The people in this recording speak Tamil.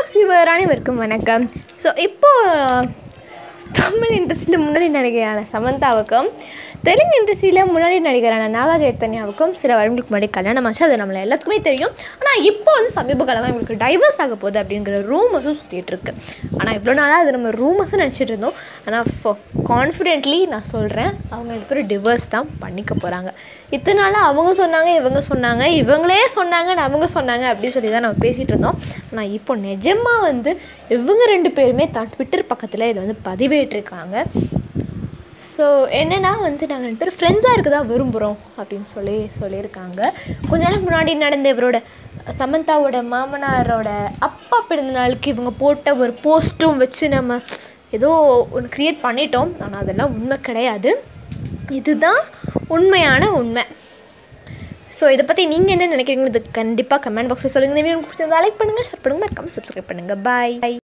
பாக்ஸ் வியூவர் அனைவருக்கும் வணக்கம் ஸோ இப்போ தமிழ் இண்டஸ்ட்ரியில் முன்னணி நடிகையான சமந்தாவுக்கும் தெலுங்கு இண்டஸ்ட்ரியில் முன்னணி நடிகரான நாகா சைத்தன்யாவுக்கும் சில வருடங்களுக்கு முன்னாடி கல்யாணம் ஆச்சு அது நம்மள எல்லாத்துக்குமே தெரியும் ஆனால் இப்போ வந்து சமீப காலமாக இவங்களுக்கு டைவர்ஸ் ஆக போகுது அப்படிங்கிற ரூமர்ஸும் சுற்றிட்டு இருக்கு ஆனால் இவ்வளோ நாளாக அது நம்ம ரூமர்ஸும் நினச்சிட்டு இருந்தோம் ஆனால் கான்ஃபிடென்ட்லி நான் சொல்கிறேன் அவங்க ரெண்டு பேரும் டிவர்ஸ் தான் பண்ணிக்க போகிறாங்க இத்தனை நாளாக அவங்க சொன்னாங்க இவங்க சொன்னாங்க இவங்களே சொன்னாங்க அவங்க சொன்னாங்க அப்படின்னு சொல்லி தான் நம்ம பேசிகிட்டு இருந்தோம் ஆனால் இப்போ நிஜமாக வந்து இவங்க ரெண்டு பேருமே தான் ட்விட்டர் பக்கத்தில் இதை வந்து பதிவேற்றிருக்காங்க ஸோ என்னென்னா வந்து நாங்கள் ரெண்டு பேரும் ஃப்ரெண்ட்ஸாக இருக்க தான் விரும்புகிறோம் அப்படின்னு சொல்லி சொல்லியிருக்காங்க கொஞ்ச நாளுக்கு முன்னாடி நடந்த இவரோட சமந்தாவோட மாமனாரோட அப்பா பிறந்த நாளுக்கு இவங்க போட்ட ஒரு போஸ்ட்டும் வச்சு நம்ம ஏதோ ஒன்று க்ரியேட் பண்ணிட்டோம் ஆனால் அதெல்லாம் உண்மை கிடையாது இதுதான் உண்மையான உண்மை ஸோ இதை பற்றி நீங்கள் என்ன நினைக்கிறீங்க இது கண்டிப்பாக கமெண்ட் பாக்ஸில் சொல்லுங்கள் இந்த வீடியோ பிடிச்சிருந்தா லைக் பண்ணுங்கள் ஷேர் பண்ணுங்கள் மறக்காமல் சப்ஸ்கிரைப் பண்ணுங்கள் பாய்